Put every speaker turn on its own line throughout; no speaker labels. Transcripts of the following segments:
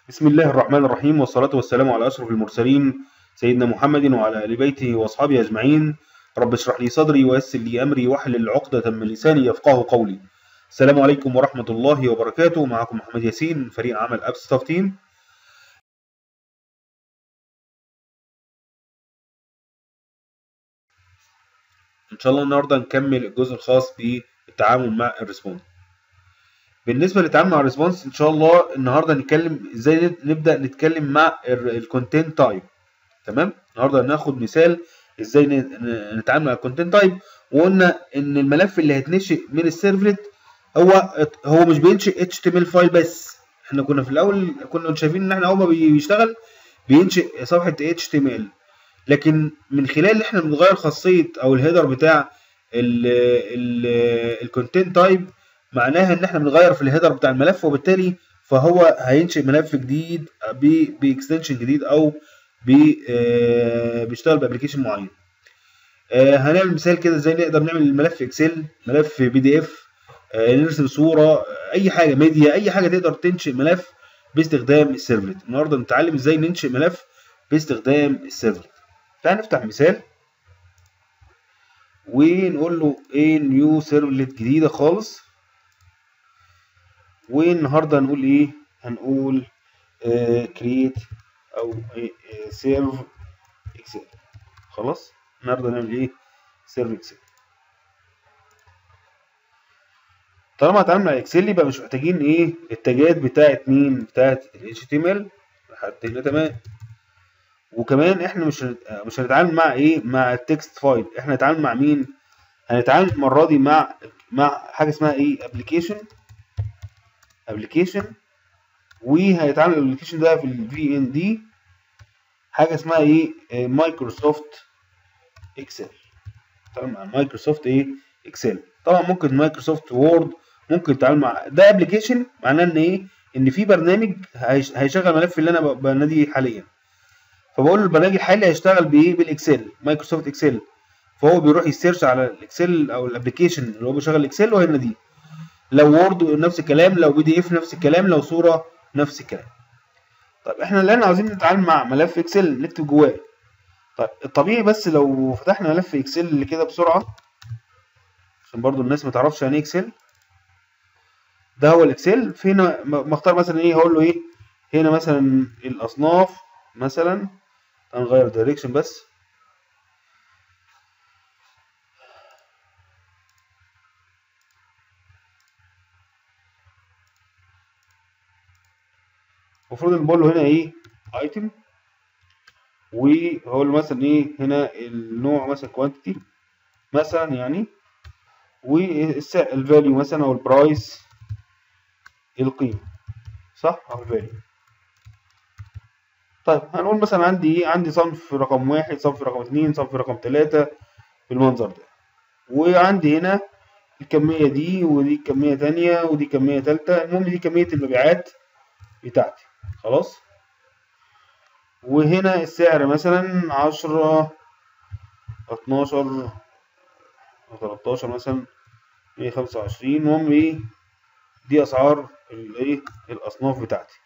بسم الله الرحمن الرحيم والصلاة والسلام على أشرف المرسلين سيدنا محمد وعلى آل بيته وأصحابه أجمعين رب اشرح لي صدري ويسر لي أمري واحلل عقدة من لساني يفقه قولي السلام عليكم ورحمة الله وبركاته معكم محمد ياسين من فريق عمل أب ستاف تيم إن شاء الله النهاردة نكمل الجزء الخاص بالتعامل مع الريسبونس بالنسبه للتعامل مع الريسبونس ان شاء الله النهارده نتكلم ازاي نبدا نتكلم مع الكونتنت تايب تمام النهارده هناخد مثال ازاي نتعامل مع الكونتنت تايب وقلنا ان الملف اللي هيتنشئ من السيرفلت هو هو مش بينشئ اتش تي ام ال فايل بس احنا كنا في الاول كنا شايفين ان احنا اول ما بيشتغل بينشئ صفحه اتش تي ام ال لكن من خلال ان احنا بنغير خاصيه او الهيدر بتاع الكونتنت تايب معناها ان احنا بنغير في الهيدر بتاع الملف وبالتالي فهو هينشئ ملف جديد باكستنشن جديد او بيشتغل بابلكيشن معين هنعمل مثال كده ازاي نقدر نعمل ملف اكسل ملف بي دي اف نرسم صوره اي حاجه ميديا اي حاجه تقدر تنشئ ملف باستخدام السيرفلت النهارده نتعلم ازاي ننشئ ملف باستخدام السيرفلت تعال نفتح مثال ونقول له ايه نيو سيرفلت جديده خالص والنهارده هنقول ايه هنقول كرييت آه او سيرف اكسل خلاص النهارده نعمل ايه سيرف اكسل طالما هتعامل مع اكسل يبقى مش محتاجين ايه التاجات بتاعت مين بتاعت ال HTML لحد هنا تمام وكمان احنا مش مش هنتعامل مع ايه مع التكست فايل احنا هنتعامل مع مين هنتعامل المره دي مع مع حاجه اسمها ايه ابلكيشن ابلكيشن وهيتعمل الابلكيشن ده في الفي ان دي حاجه اسمها ايه مايكروسوفت اكسل طبعا مع مايكروسوفت ايه اكسل طبعا ممكن مايكروسوفت وورد ممكن تتعامل مع ده ابلكيشن معناه ان ايه ان في برنامج هيشغل الملف اللي انا بناديه حاليا فبقول له البرنامج الحالي هيشتغل بايه بالاكسل مايكروسوفت اكسل فهو بيروح يسيرش على الاكسل او الابلكيشن اللي هو بيشغل الاكسل وهيناديه لو وورد نفس الكلام لو بي دي اف نفس الكلام لو صوره نفس الكلام طيب احنا الان عاوزين نتعامل مع ملف اكسل نكتب جواه طيب الطبيعي بس لو فتحنا ملف اكسل كده بسرعه عشان برضو الناس ما تعرفش يعني ايه اكسل ده هو الاكسل في هنا مختار مثلا ايه هقول له ايه هنا مثلا الاصناف مثلا هنغير دايركشن بس المفروض ان بقول له هنا ايه ايتم وهقول له مثلا ايه هنا النوع مثلا كوانتيتي مثلا يعني والفاليو مثلا او البرايس القيمه صح او الفاليو طيب هنقول مثلا عندي ايه عندي صنف رقم واحد صنف رقم اتنين صنف رقم تلاتة بالمنظر ده وعندي هنا الكمية دي ودي كمية تانية ودي كمية تالتة المهم دي كمية المبيعات بتاعتي خلاص وهنا السعر مثلا عشرة اتناشر تلاتاشر مثلا مية خمسة وعشرين المهم ايه دي اسعار الايه الاصناف بتاعتي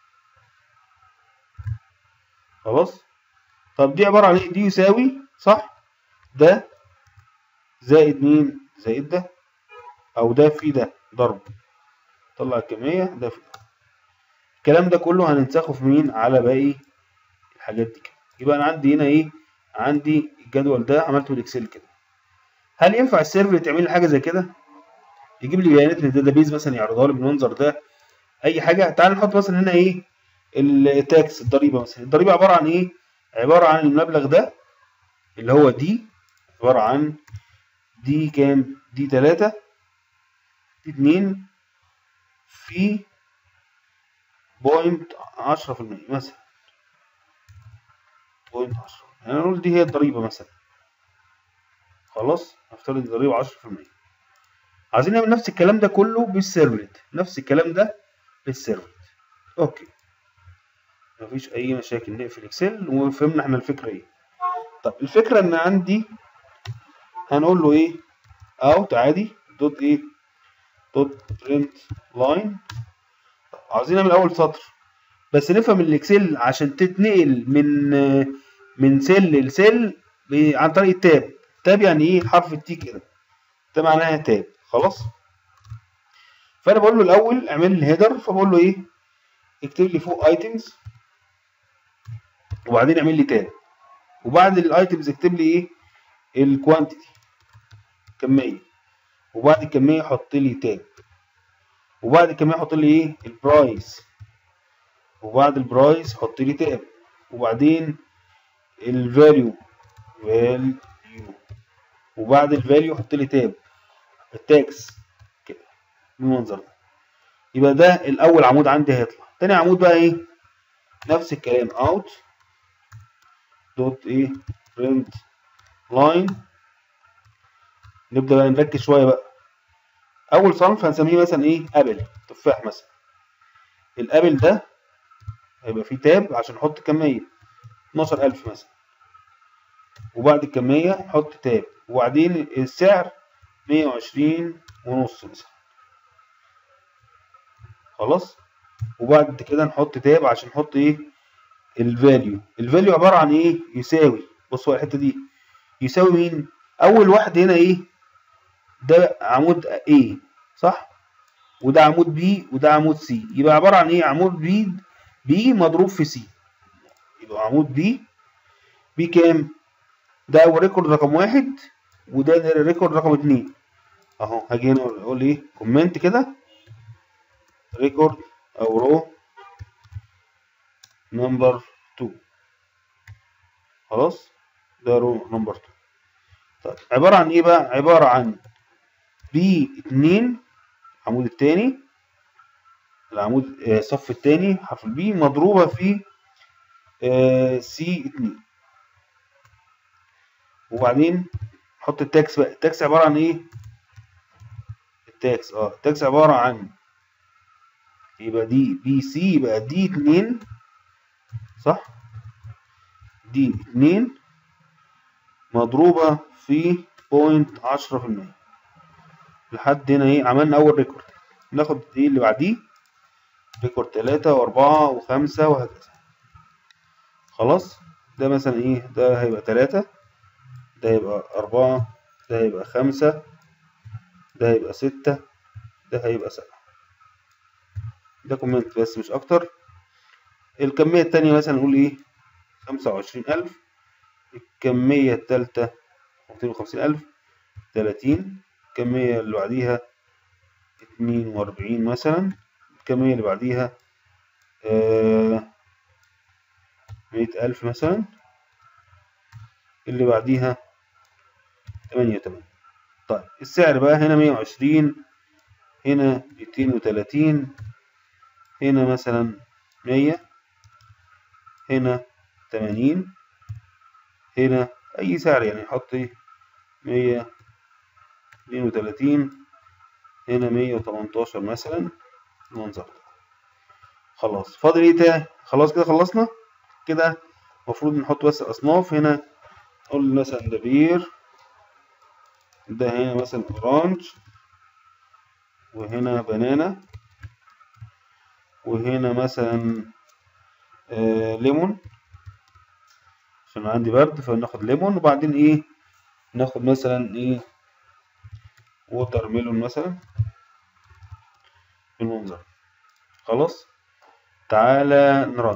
خلاص طب دي عبارة عن ايه دي يساوي صح ده زائد مين زائد ده او ده في ده ضرب طلع الكمية ده في ده الكلام ده كله هننسخه في مين على باقي الحاجات دي كده يبقى انا عندي هنا ايه عندي الجدول ده عملته بالاكسل كده هل ينفع السيرفر تعمل لي حاجه زي كده يجيب لي بيانات من الداتابيز مثلا يعرضها لي بالمنظر ده اي حاجه تعال نحط مثلا هنا ايه التاكس الضريبه مثلا الضريبه عباره عن ايه عباره عن المبلغ ده اللي هو دي عباره عن دي كام دي 3 دي 2 في بوينت عشرة في المية مثلا بوينت عشرة يعني نقول دي هي الضريبة مثلا خلاص نفترض الضريبة عشرة في المية عايزين نعمل نفس الكلام ده كله بالسيرفلت نفس الكلام ده بالسيرفلت اوكي مفيش اي مشاكل نقفل اكسل وفهمنا احنا الفكرة ايه طب الفكرة ان عندي هنقول له ايه اوت عادي دوت ايه دوت برنت لاين عاوزين نعمل اول سطر بس نفهم الاكسل عشان تتنقل من من سيل لسيل ب- عن طريق التاب تاب يعني ايه حرف التي كده ده معناها تاب خلاص فانا بقول له الاول اعمل لي هيدر فبقول له ايه اكتب لي فوق ايتمز وبعدين اعمل لي تاب وبعد الايتمز اكتب لي ايه الكوانتيتي كميه وبعد الكميه حط لي تاب وبعد الكميه حط لي ايه البرايس وبعد البرايس حط لي تاب وبعدين الفاليو فاليو وبعد الفاليو حط لي تاب التاكس كده بالمنظر ده يبقى ده الاول عمود عندي هيطلع تاني عمود بقى ايه نفس الكلام اوت دوت ايه print لاين نبدا بقى نركز شويه بقى اول صنف هنسميه مثلا ايه ابل تفاح مثلا الابل ده هيبقى فيه تاب عشان نحط كميه 12000 مثلا وبعد الكميه نحط تاب وبعدين السعر 120 ونص مثلا خلاص وبعد كده نحط تاب عشان نحط ايه الفاليو الفاليو عباره عن ايه يساوي بصوا على الحته دي يساوي مين اول واحد هنا ايه ده عمود A صح وده عمود B وده عمود C يبقى عباره عن ايه عمود B B مضروب في C يبقى عمود B B كام ده اول ريكورد رقم واحد وده ريكورد رقم اتنين اهو هاجي هنا اقول ايه كومنت كده ريكورد او رو نمبر 2 خلاص ده رو نمبر 2 طيب عبارة عن ايه بقى عبارة عن بي 2 العمود التاني العمود آه، الصف التاني حرف البي مضروبة في سي 2 وبعدين نحط التاكس بقى التاكس عبارة عن ايه التاكس اه التاكس عبارة عن يبقى دي بي سي يبقى دي 2 صح دي 2 مضروبة في بوينت عشرة في المية لحد هنا ايه عملنا أول ريكورد ناخد ايه اللي بعديه ريكورد تلاتة وأربعة وخمسة وهكذا خلاص ده مثلا ايه ده هيبقى تلاتة ده هيبقى أربعة ده هيبقى خمسة ده هيبقى ستة ده هيبقى سبعة ده كومنت بس مش أكتر الكمية التانية مثلا نقول ايه خمسة وعشرين ألف الكمية التالتة ميتين وخمسين ألف تلاتين الكمية اللي بعديها اتنين وأربعين مثلا الكمية اللي بعديها مية ألف مثلا اللي بعديها تمانية وتمانين طيب السعر بقى هنا مية وعشرين هنا ميتين وتلاتين هنا مثلا مية هنا تمانين هنا أي سعر يعني نحط إيه مية اتنين وتلاتين هنا مية وتمنتاشر مثلا المنظر ده خلاص فاضل ايه تاني خلاص كده خلصنا كده المفروض نحط بس الأصناف هنا نقول مثلا ده بير ده هنا مثلا أورانج وهنا بنانا وهنا مثلا آه ليمون عشان عندي برد فناخد ليمون وبعدين ايه ناخد مثلا ايه ووتر ميلون مثلا بالمنظر خلاص تعالى نرن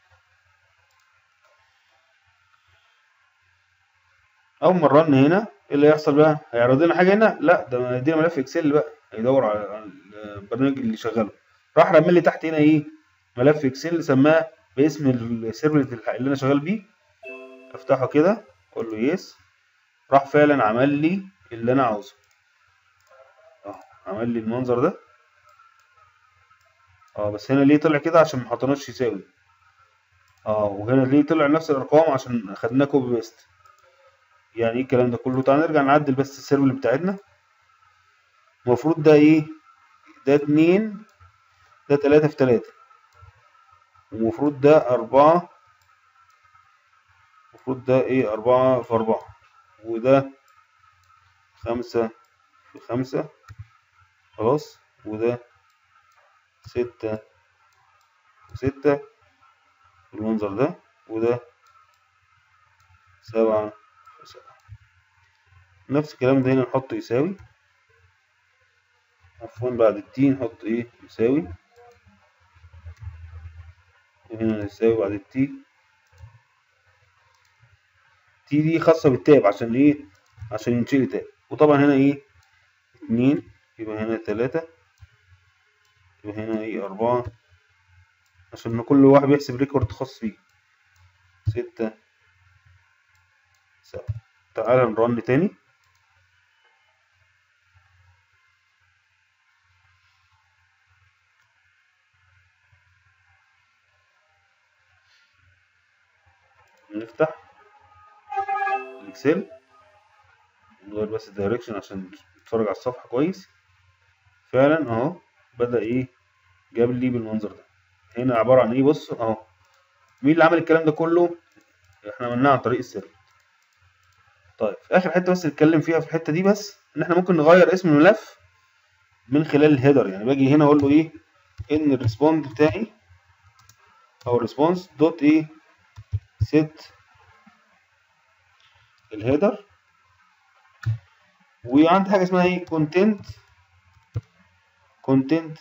اول ما نرن هنا ايه اللي هيحصل بقى هيعرض لنا حاجه هنا لا ده هيدينا ملف اكسل بقى هيدور على على البرنامج اللي شغاله راح رمل لي تحت هنا ايه ملف اكسل سماه باسم السيرفلت اللي انا شغال بيه افتحه كده اقول له يس راح فعلا عمل لي اللي انا عاوزه اه عمل لي المنظر ده اه بس هنا ليه طلع كده عشان ما حطيناش يساوي اه وهنا ليه طلع نفس الارقام عشان خدناه كوبي بيست يعني ايه الكلام ده كله تعال نرجع نعدل بس السيرفر بتاعتنا المفروض ده ايه ده اتنين ده تلاتة في تلاتة ومفروض ده أربعة المفروض ده ايه أربعة في أربعة وده خمسة في خمسة خلاص وده ستة في ستة بالمنظر ده وده سبعة في سبعة نفس الكلام ده هنا نحط يساوي عفوا بعد التي نحط ايه يساوي وهنا يساوي بعد التي تي دي خاصة بالتاب عشان ايه عشان ينشئ تاب وطبعا هنا ايه اتنين يبقى هنا تلاتة يبقى هنا ايه أربعة عشان كل واحد بيحسب ريكورد خاص بيه ستة سبعة تعالى نرن تاني نفتح الاكسل نغير بس الدايركشن عشان نتفرج على الصفحة كويس فعلا اهو بدأ ايه جاب لي بالمنظر ده هنا عبارة عن ايه بص اهو مين اللي عمل الكلام ده كله احنا عملناه عن طريق السيرفر طيب في اخر حته بس نتكلم فيها في الحته دي بس ان احنا ممكن نغير اسم الملف من خلال الهيدر يعني باجي هنا اقول له ايه ان الريسبوند بتاعي او الريسبونس دوت ايه set الهيدر وعندي حاجه اسمها ايه content content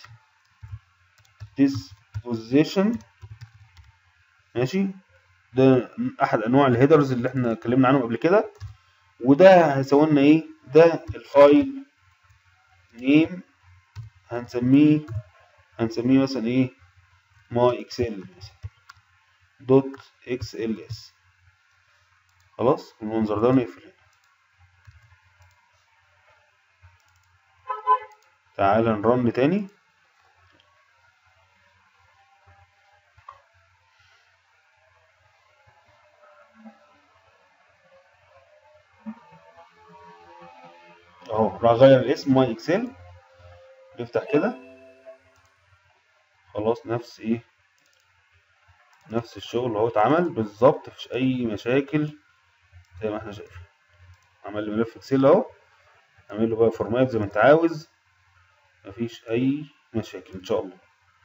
disposition ماشي ده احد انواع الهيدرز اللي احنا اتكلمنا عنهم قبل كده وده هيساوي لنا ايه ده الفايل نيم هنسميه هنسميه مثلا ايه ماي اكسل مثلا دوت اكس ال اس خلاص المنظر ده نقفل هنا تعالى نرن تاني اهو راح اغير الاسم ماي اكسل نفتح كده خلاص نفس ايه نفس الشغل اهو اتعمل بالظبط مفيش اي مشاكل زي ما احنا شايفين عمل لي ملف اكسل اهو اعمل له بقى فورمات زي ما انت عاوز مفيش اي مشاكل ان شاء الله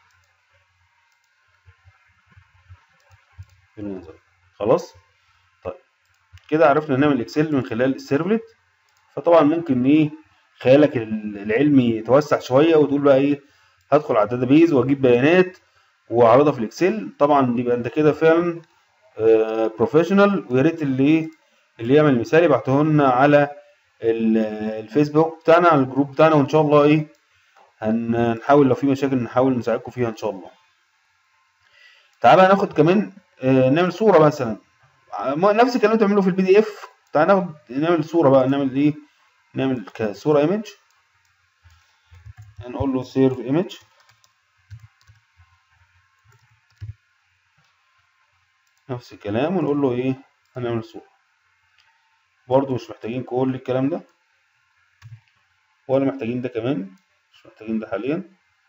بالمنظر خلاص طيب كده عرفنا نعمل اكسل من خلال السيرفلت فطبعا ممكن ايه خيالك العلمي يتوسع شويه وتقول بقى ايه هدخل على الداتابيز واجيب بيانات واعرضها في الاكسل طبعا يبقى انت كده فعلا بروفيشنال ويا ريت اللي اللي يعمل مثال يبعته لنا على الفيسبوك بتاعنا على الجروب بتاعنا وان شاء الله ايه هنحاول لو في مشاكل نحاول نساعدكم فيها ان شاء الله تعالى ناخد كمان نعمل صوره مثلا نفس الكلام اللي بتعمله في البي دي اف تعالى ناخد نعمل صوره بقى نعمل ايه نعمل كصوره ايمج هنقول له سيرف ايمج نفس الكلام ونقول له ايه هنعمل صورة برضو مش محتاجين كل الكلام ده ولا محتاجين ده كمان مش محتاجين ده حاليا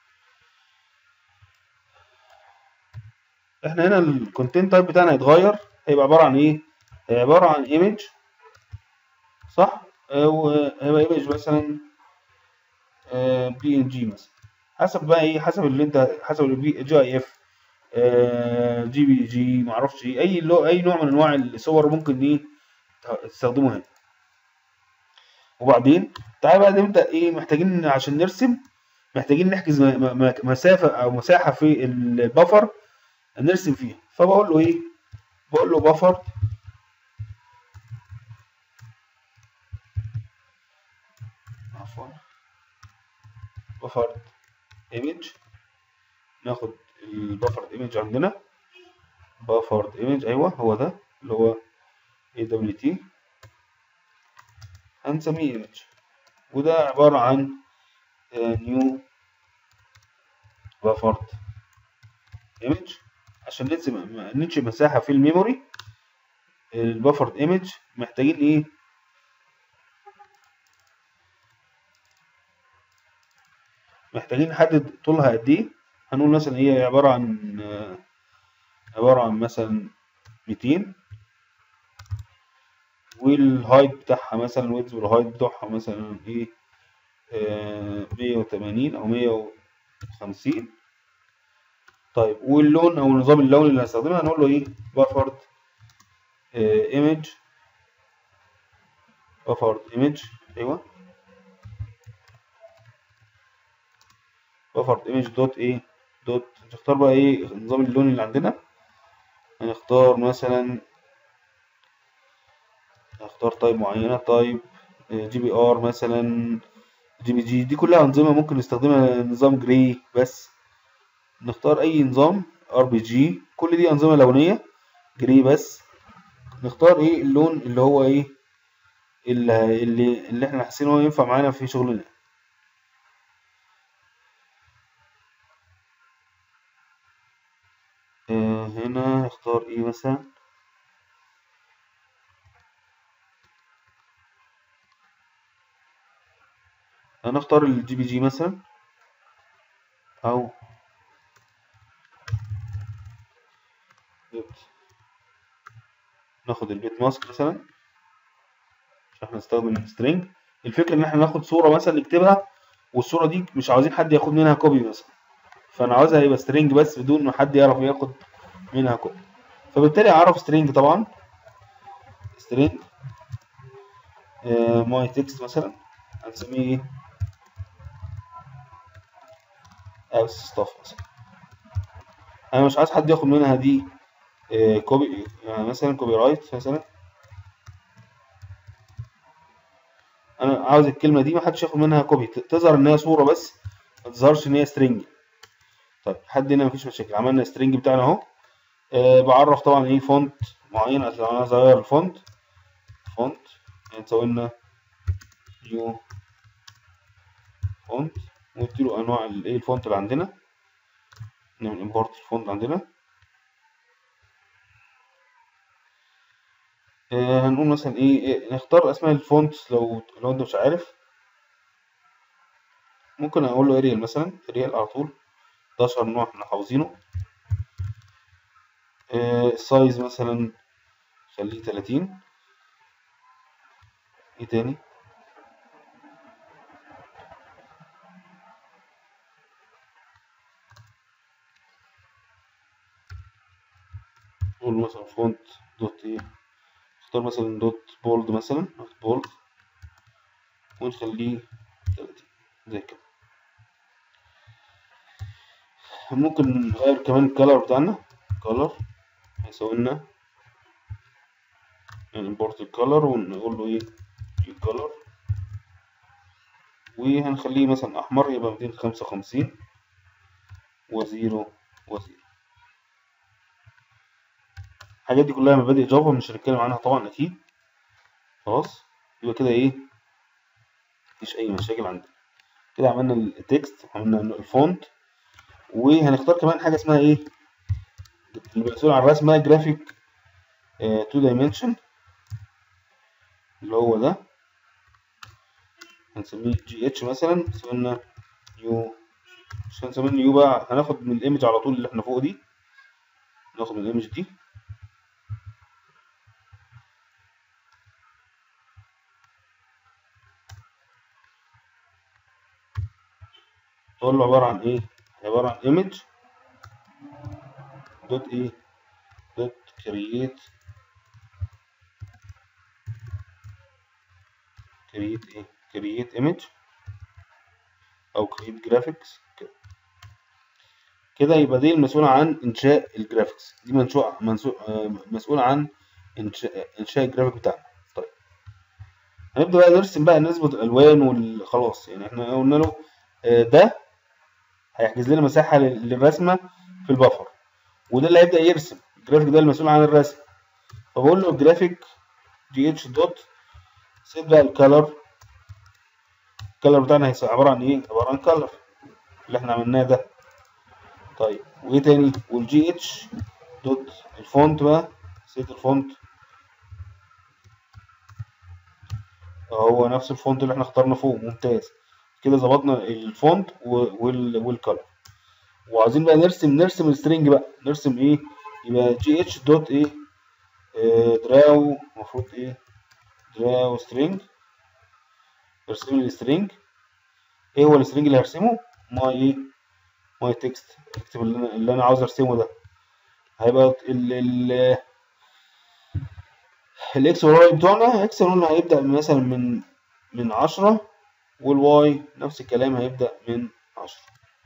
احنا هنا الكونتنت تايب بتاعنا هيتغير هيبقى عبارة عن ايه هيبقى عبارة عن ايمج صح وهيبقى ايمج مثلا بي ان جي مثلا حسب بقى ايه حسب اللي انت حسب البي جي اي اف جي بي جي معرفش ايه اي لو اي نوع من انواع الصور ممكن ايه تستخدمه هنا وبعدين تعالى بقى نبدا ايه محتاجين عشان نرسم محتاجين نحجز مسافه او مساحه في البفر نرسم فيها فبقول له ايه بقول له بفر عفوا بفر ايمج ناخد البفرد ايمج عندنا بفرد ايمج ايوه هو ده اللي هو اي دبليو تي هنسميه ايمج وده عبارة عن نيو بفرد ايمج عشان ننشئ مساحة في الميموري البفرد ايمج محتاجين ايه محتاجين نحدد طولها قد ايه هنقول مثلا هي عبارة عن عبارة عن مثلا ميتين والهايت بتاعها مثلا الويدز والهايت بتاعها مثلا ايه مية وتمانين أو مية وخمسين طيب واللون او نظام اللون اللي هنستخدمه هنقول له ايه بافرد ايمج بافرد ايمج ايوه بافرد ايمج دوت ايه دوت نختار بقى ايه نظام اللون اللي عندنا هنختار مثلا هختار تايب معينة تايب جي بي ار مثلا جي بي جي دي كلها أنظمة ممكن نستخدمها نظام جراي بس نختار أي نظام ار بي جي كل دي أنظمة لونية جراي بس نختار ايه اللون اللي هو ايه اللي, اللي, اللي احنا حاسين هو ينفع معانا في شغلنا آه هنا اختار ايه مثلا هنختار الجي بي جي مثلا او ناخد البيت ماسك مثلا عشان احنا نستخدم سترينج الفكرة ان احنا ناخد صورة مثلا نكتبها والصورة دي مش عاوزين حد ياخد منها كوبي مثلا فانا عاوزها يبقى سترينج بس بدون ما حد يعرف ياخد منها كوبي فبالتالي اعرف سترينج طبعا سترينج ماي تكست مثلا هنسميه ايه او ستاف مثلا انا مش عايز حد ياخد منها دي آه كوبي يعني مثلا كوبي رايت مثلا انا عاوز الكلمه دي ما حدش ياخد منها كوبي تظهر ان هي صوره بس ما تظهرش ان هي سترينج طيب لحد هنا مفيش مشاكل عملنا سترينج بتاعنا اهو آه بعرف طبعا ايه فونت معين عشان انا عايز اغير الفونت فونت يعني تسوي لنا نيو فونت ونديله انواع الايه الفونت اللي عندنا نعمل امبورت الفونت عندنا آه هنقول مثلا ايه, إيه نختار اسماء الفونت لو لو انت مش عارف ممكن اقول له اريال مثلا اريال على طول ده اشهر نوع احنا حافظينه آه السايز مثلا خليه 30 ايه تاني نقول مثلا فونت دوت ايه نختار مثلا دوت بولد مثلا دوت بولد ونخليه 30 زي كده ممكن نغير كمان الكالر بتاعنا كالر هيساوي لنا نمبورت الكالر ونقول له ايه الكالر وهنخليه مثلا احمر يبقى 255 وزيرو وزيرو الحاجات دي كلها مبادئ جافا مش هنتكلم عنها طبعا اكيد خلاص يبقى كده ايه مفيش اي مشاكل عندنا كده عملنا التكست عملنا الفونت وهنختار كمان حاجه اسمها ايه المسؤول عن الرسم جرافيك 2 دايمنشن اللي هو ده هنسميه جي اتش مثلا سمينا نيو مش هنسميه نيو بقى هناخد من الايمج على طول اللي احنا فوق دي ناخد من الايمج دي تقول له عبارة عن ايه عبارة عن image دوت ايه دوت create create ايه create image او create graphics كده كده يبقى دي المسؤولة عن انشاء الجرافيكس دي منشوع مسؤول عن انشاء انشاء الجرافيك بتاعنا طيب هنبدأ بقى نرسم بقى نظبط الالوان والخلاص يعني احنا قلنا له ده هيحجز لنا مساحة للرسمة في البفر وده اللي هيبدأ يرسم الجرافيك ده المسؤول عن الرسم فبقول له الجرافيك جي اتش دوت سيب بقى الكالر الكالر بتاعنا هيبقى عبارة عن ايه؟ عبارة عن كالر اللي احنا عملناه ده طيب وايه تاني؟ والجي اتش دوت الفونت بقى سيت الفونت هو نفس الفونت اللي احنا اخترنا فوق ممتاز كده ظبطنا الفونت والكالر وعايزين بقى نرسم نرسم السترنج بقى نرسم ايه يبقى جي اتش دوت ايه اه دراو المفروض ايه دراو سترينج ارسم لي السترنج ايه هو السترنج اللي هرسمه ما ايه ماي تكست اكتب اللي انا, اللي أنا عاوز ارسمه ده هيبقى ال ال الاكس والواي بتوعنا اكس والواي هيبدأ مثلا من من عشرة والواي نفس الكلام هيبدأ من عشرة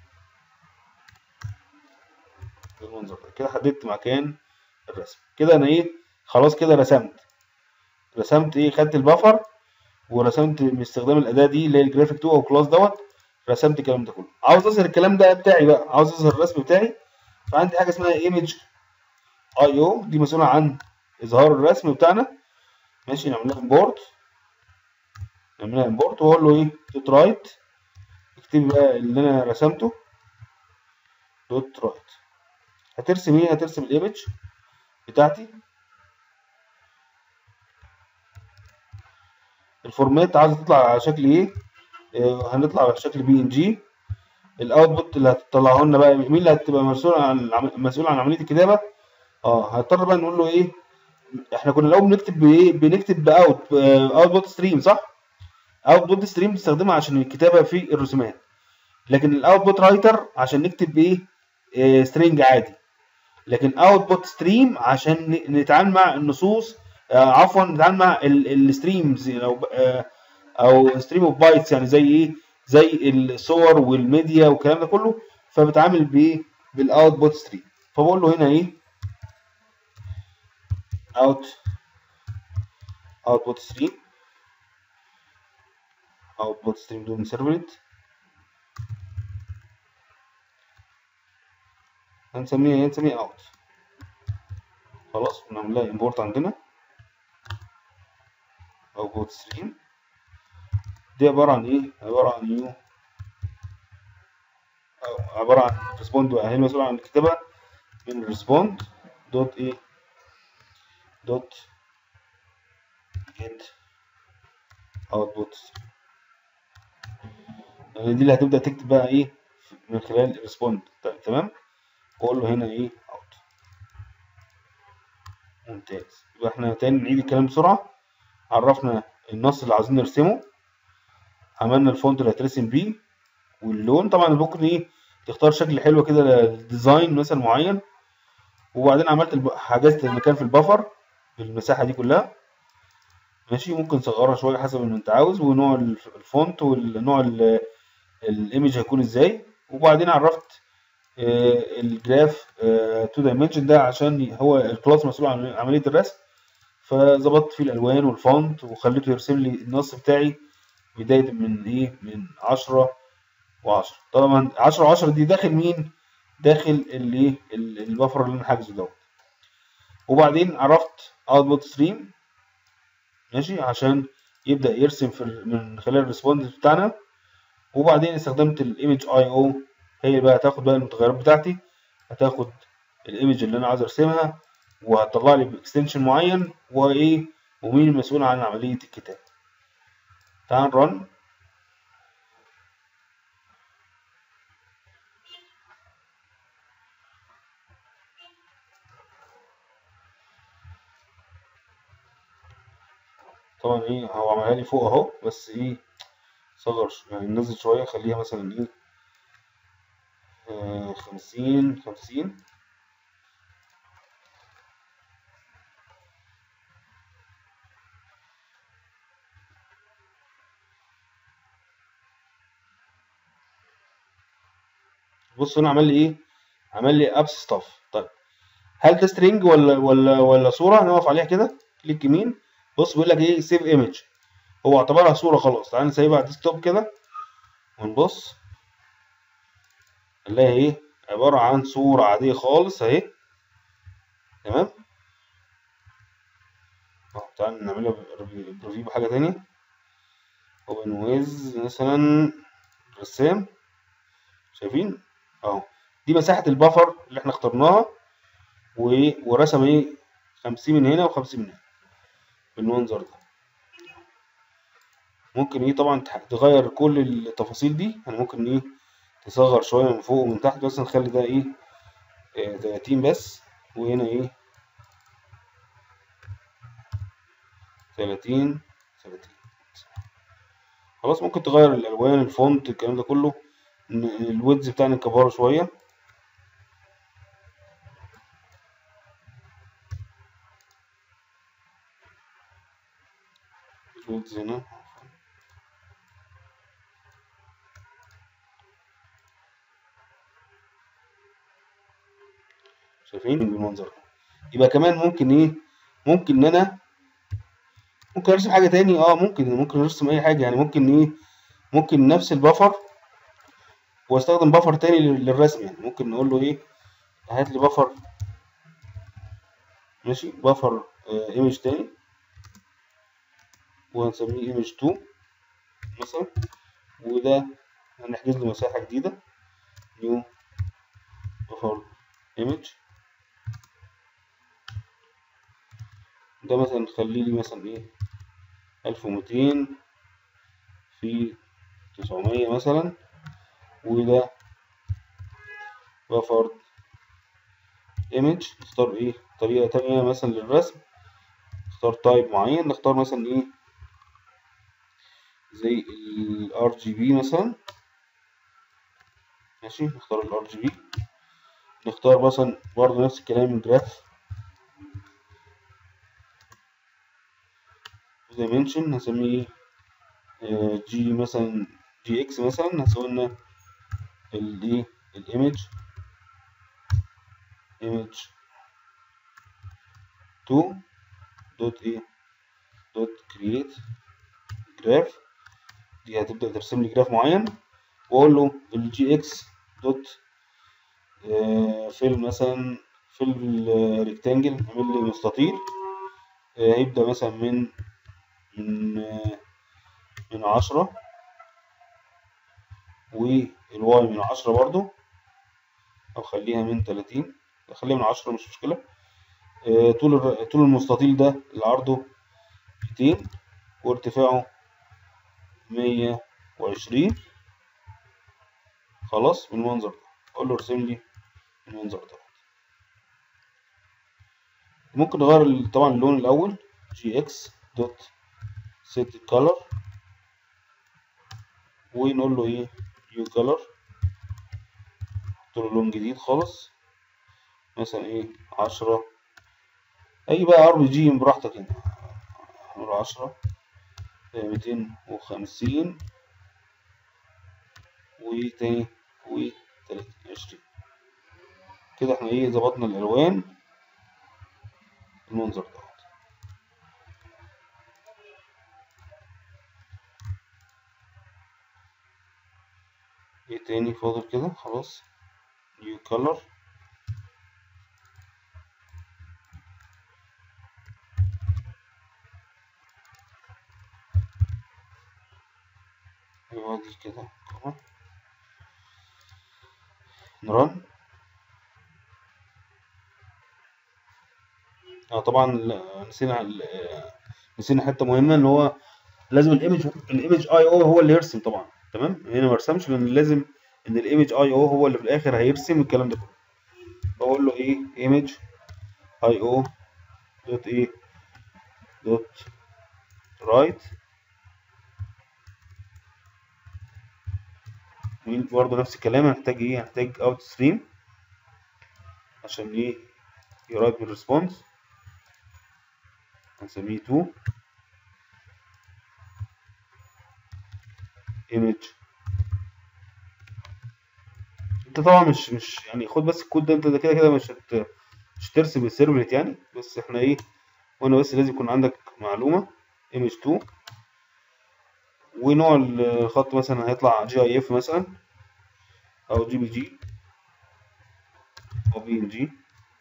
بالمنظر ده كده حددت مكان الرسم كده انا ايه خلاص كده رسمت رسمت ايه خدت البفر ورسمت باستخدام الاداه دي اللي هي الجرافيك 2 او كلاس دوت رسمت الكلام ده كله عاوز اظهر الكلام ده بتاعي بقى عاوز اظهر الرسم بتاعي فعندي حاجه اسمها ايمج اي او دي مسؤوله عن اظهار الرسم بتاعنا ماشي نعملها امبورت نعملها امبورت واقول له ايه دوت رايت اكتب بقى اللي انا رسمته دوت رايت هترسم ايه هترسم الايمج بتاعتي الفورمات عايز تطلع على شكل ايه آه هنطلع على شكل بي ان جي الاوتبوت اللي هتطلعه لنا بقى مين اللي هتبقى مسؤول عن مسؤول عن عمليه الكتابه اه هنضطر بقى نقول له ايه احنا كنا الاول بنكتب بايه بنكتب باوت اوتبوت ستريم صح اوتبوت ستريم بنستخدمها عشان الكتابه في الرسومات لكن الاوتبوت رايتر عشان نكتب بايه آه سترينج عادي لكن اوتبوت ستريم عشان نتعامل مع النصوص آه عفوا نتعامل مع الستريمز او آه او ستريم اوف بايتس يعني زي ايه زي الصور والميديا والكلام ده كله فبتعامل بايه بالاوتبوت ستريم فبقول له هنا ايه اوت اوتبوت ستريم اوتبوت ستريم دون سيرفلت هنسميها ايه هنسميها اوت خلاص ونعمل لها امبورت عندنا اوتبوت ستريم دي عبارة عن ايه عبارة عن نيو أو عبارة عن ريسبوند هي المسؤولة عن الكتابة من ريسبوند دوت ايه دوت get output يعني دي اللي هتبدأ تكتب بقى ايه من خلال ريسبوند تمام واقول له هنا ايه اوت ممتاز يبقى احنا تاني نعيد الكلام بسرعة عرفنا النص اللي عايزين نرسمه عملنا الفونت اللي هترسم بيه واللون طبعا ممكن ايه تختار شكل حلو كده للديزاين مثلا معين وبعدين عملت الب... حجزت المكان في البفر بالمساحة دي كلها ماشي ممكن تصغرها شوية حسب ما انت عاوز ونوع الفونت والنوع الايمج هيكون ازاي وبعدين عرفت آه الجراف تو دايمنشن ده عشان هو الكلاس مسؤول عن عملية الرسم فظبطت فيه الالوان والفونت وخليته يرسم لي النص بتاعي بداية من ايه من عشرة وعشرة طبعا عشرة وعشرة دي داخل مين داخل الايه البفر اللي انا حاجزه دوت وبعدين عرفت اوتبوت ستريم ماشي عشان يبدا يرسم في من خلال الريسبوند بتاعنا وبعدين استخدمت الايمج اي او هي بقى هتاخد بقى المتغيرات بتاعتي هتاخد الايمج اللي انا عايز ارسمها وهتطلع لي باكستنشن معين وايه ومين المسؤول عن عمليه الكتابه تعال نرن طبعا ايه هو عملها لي فوق اهو بس ايه صغر يعني ننزل شوية خليها مثلا ايه آه خمسين خمسين بص هنا عمل لي ايه عمل لي ابس ستاف طيب هل ده سترينج ولا ولا ولا صوره نقف عليها كده كليك يمين بص بيقول لك ايه سيف ايمج هو اعتبرها صوره خلاص تعال نسيبها على الديسكتوب كده ونبص نلاقي ايه عباره عن صوره عاديه خالص اهي تمام اهو تعال نعملها بريفيو بحاجه تانية اوبن ويز مثلا رسام شايفين اهو دي مساحه البفر اللي احنا اخترناها ورسم ايه 50 من هنا و50 من هنا بالمنظر ده ممكن ايه طبعا تغير كل التفاصيل دي يعني ممكن ايه تصغر شويه من فوق ومن تحت بس نخلي ده ايه 30 بس وهنا ايه 30 30 خلاص ممكن تغير الالوان الفونت الكلام ده كله الويدز بتاعنا نكبره شوية الويدز هنا شايفين بالمنظر ده يبقى كمان ممكن ايه ممكن ان انا ممكن ارسم حاجه تاني اه ممكن ممكن ارسم اي حاجه يعني ممكن ايه ممكن نفس البفر واستخدم بفر تاني للرسم يعني ممكن نقول له ايه هات لي بفر ماشي بفر ايمج تاني وهنسميه ايمج 2 مثلا وده هنحجز له مساحه جديده نيو بفر ايمج ده مثلا نخليه لي مثلا ايه ألف وميتين في تسعمية مثلا وده بفر ايمج نختار ايه طريقة تانية مثلا للرسم نختار تايب معين نختار مثلا ايه زي ال RGB مثلا ماشي نختار ال RGB نختار مثلا برضه نفس الكلام جراف دايمنشن هسميه ايه جي مثلا جي اكس مثلا هسوي لنا الايه الايمج ايمج 2 دوت ايه دوت كرييت جراف دي هتبدأ ترسم لي جراف معين واقول له الجي اكس دوت فيل مثلا فيل ريكتانجل اعمل لي مستطيل هيبدأ مثلا من من من عشرة والواي من عشرة برضو أو خليها من تلاتين خليها من عشرة مش مشكلة طول طول المستطيل ده اللي عرضه ميتين وارتفاعه مية وعشرين خلاص بالمنظر ده أقول له ارسم لي المنظر ده ممكن نغير طبعا اللون الأول جي اكس دوت set color ونقول له ايه new color له لون جديد خالص مثلا ايه عشرة اي بقى ار بي جي براحتك هنا نقول عشرة ميتين وخمسين وتاني وتلاتين عشرين كده احنا ايه ظبطنا الالوان المنظر ده ايه تاني فاضل كده خلاص new color ايوه دي كده كمان نرن اه طبعا نسينا نسينا حته مهمه ان هو لازم الايمج الايمج اي او هو اللي يرسم طبعا تمام هنا ما رسمش لان لازم ان الايمج اي او هو اللي في الاخر هيرسم الكلام ده كله بقول له ايه ايمج اي او دوت ايه دوت رايت برضه نفس الكلام هنحتاج ايه هنحتاج اوت ستريم عشان ايه يرايت بالريسبونس هنسميه 2 image انت طبعا مش مش يعني خد بس الكود ده انت ده كده كده مش هت مش هترسم السيرفلت يعني بس احنا ايه وانا بس لازم يكون عندك معلومه image 2 ونوع الخط مثلا هيطلع جي اي اف مثلا او جي بي جي او بي ان جي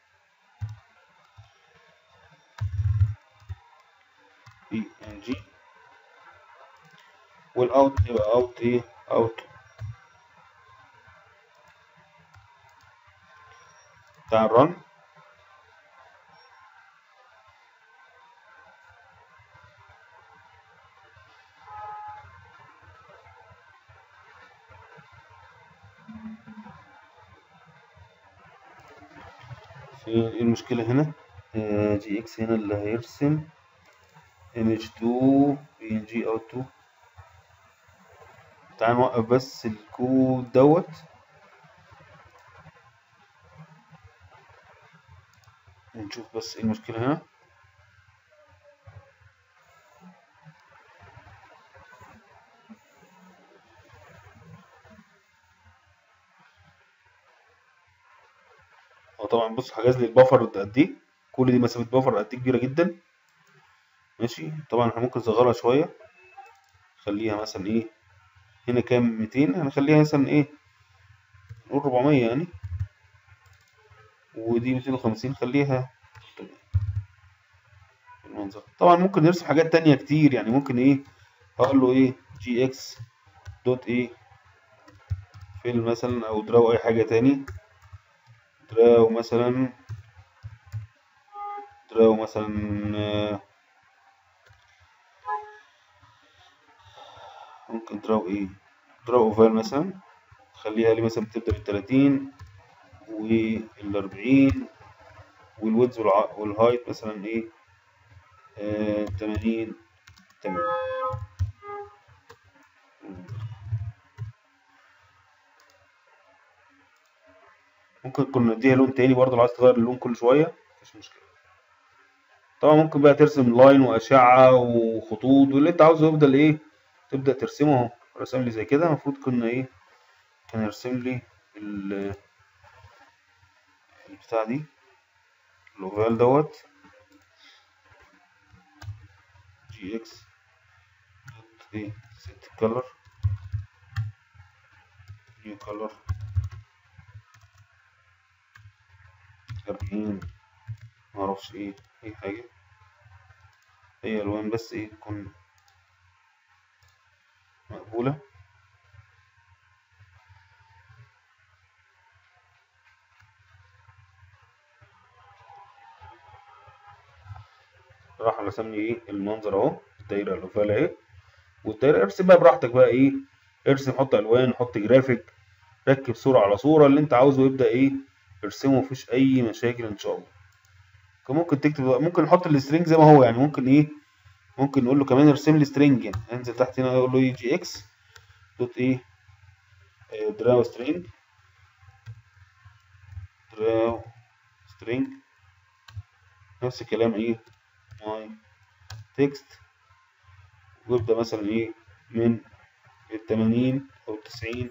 بي ان جي والاوت يبقى اوت ايه اوت بتاع الرن في ايه المشكلة هنا جي اكس هنا اللي هيرسم image 2 بي ان جي او 2 تعال نوقف بس الكود دوت ونشوف بس ايه المشكلة هنا هو طبعا بص حجز لي البفر قد ايه كل دي مسافة بفر قد ايه كبيرة جدا ماشي طبعا احنا ممكن نصغرها شوية خليها مثلا ايه هنا كام 200 هنخليها مثلا ايه نقول 400 يعني ودي 250 خليها المنظر طبعا ممكن نرسم حاجات تانية كتير يعني ممكن ايه هقول له ايه جي اكس دوت ايه فيل مثلا او دراو اي حاجة تاني دراو مثلا دراو مثلا آه، ممكن دراو ايه دراو اوفال مثلا خليها لي مثلا بتبدأ بالتلاتين والأربعين والويدز والع- والهايت مثلا ايه آه، تمانين تمانين ممكن كنا نديها لون تاني برضه لو عايز تغير اللون كل شوية مفيش مشكلة طبعا ممكن بقى ترسم لاين وأشعة وخطوط واللي انت عاوزه يفضل ايه تبدأ ترسمه اهو رسم لي زي كده المفروض كنا ايه كان يرسم لي ال- البتاع دي الأوفال دوت جي اكس دوت ايه ست كلر نيو كلر أربعين معرفش ايه اي حاجة هي ألوان بس ايه تكون مقبولة راح رسم لي ايه المنظر اهو الدايرة الأوفال اهي والدايرة ارسم بقى براحتك بقى ايه ارسم حط ألوان حط جرافيك ركب صورة على صورة اللي انت عاوزه يبدأ ايه ارسمه مفيش أي مشاكل إن شاء الله كان ممكن تكتب ممكن نحط السترينج زي ما هو يعني ممكن ايه ممكن نقول له كمان ارسم لي سترينج يعني انزل تحت هنا اقول له ايه جي اكس دوت ايه دراو سترينج دراو سترينج نفس الكلام ايه ماي تكست ويبدأ مثلا ايه من التمانين او التسعين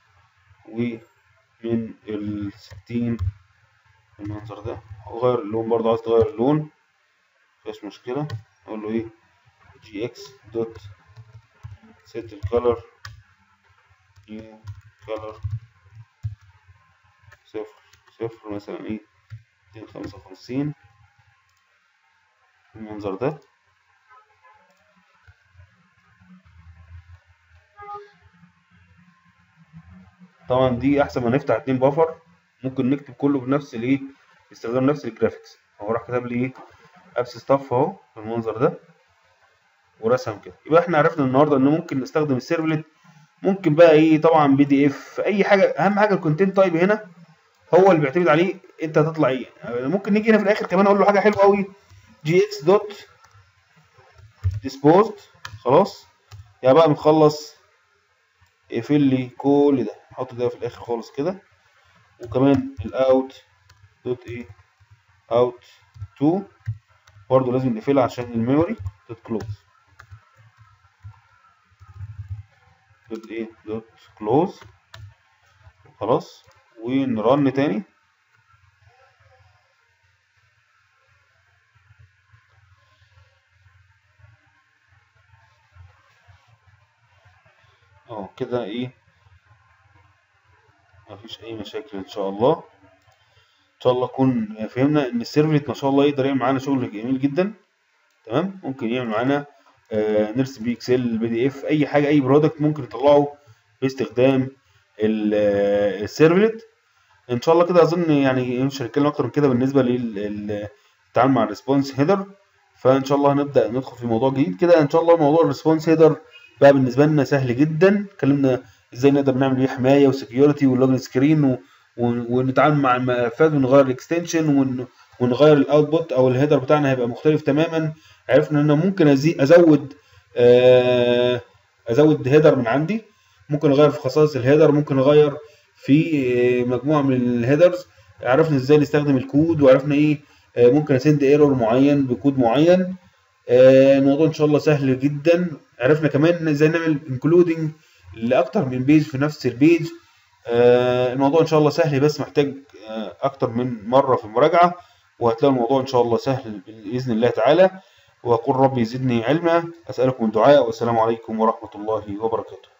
ومن الستين المنظر ده اغير اللون برضه عايز تغير اللون مفيهاش مشكلة اقول له ايه جي اكس دوت set الكالر نيو كالر صفر صفر مثلا ايه ميتين خمسة وخمسين المنظر ده طبعا دي احسن ما نفتح اتنين بفر ممكن نكتب كله بنفس الايه باستخدام نفس الجرافيكس هو راح كتب لي ايه ابس ستاف اهو بالمنظر ده ورسم كده يبقى احنا عرفنا النهارده ان ممكن نستخدم السيرفلت ممكن بقى ايه طبعا بي دي اف اي حاجه اهم حاجه الكونتنت تايب هنا هو اللي بيعتمد عليه انت هتطلع ايه يعني ممكن نيجي هنا في الاخر كمان اقول له حاجه حلوه قوي جي اكس دوت ديسبوزد خلاص يا بقى مخلص اقفل لي كل ده نحط ده في الاخر خالص كده وكمان الاوت دوت ايه اوت 2 برضه لازم نقفلها عشان الميموري دوت كلوز دوت ايه دوت كلوز خلاص ونرن تاني اه كده ايه مفيش اي مشاكل ان شاء الله ان شاء الله نكون فهمنا ان السيرفلت ما شاء الله يقدر يعمل معانا شغل جميل جدا تمام ممكن يعمل معانا آه نرسم بيه اكسل بي دي اف اي حاجه اي برودكت ممكن نطلعه باستخدام السيرفلت ان شاء الله كده اظن يعني مش هنتكلم اكتر من كده بالنسبه للتعامل مع الريسبونس هيدر فان شاء الله هنبدا ندخل في موضوع جديد كده ان شاء الله موضوع الريسبونس هيدر بقى بالنسبه لنا سهل جدا اتكلمنا ازاي نقدر نعمل بيه حمايه وسكيورتي واللوجن سكرين و... ونتعامل مع الملفات ونغير الاكستنشن ون... ونغير الاوتبوت او الهيدر بتاعنا هيبقى مختلف تماما عرفنا ان انا ممكن أزي... ازود آه... ازود هيدر من عندي ممكن نغير في خصائص الهيدر ممكن نغير في مجموعه من الهيدرز عرفنا ازاي نستخدم الكود وعرفنا ايه ممكن اسند ايرور معين بكود معين الموضوع ان شاء الله سهل جدا عرفنا كمان ازاي نعمل انكلودنج لاكتر من بيج في نفس البيج الموضوع ان شاء الله سهل بس محتاج اكتر من مره في المراجعه وهتلاقوا الموضوع ان شاء الله سهل باذن الله تعالى واقول ربي زدني علما اسالكم الدعاء والسلام عليكم ورحمه الله وبركاته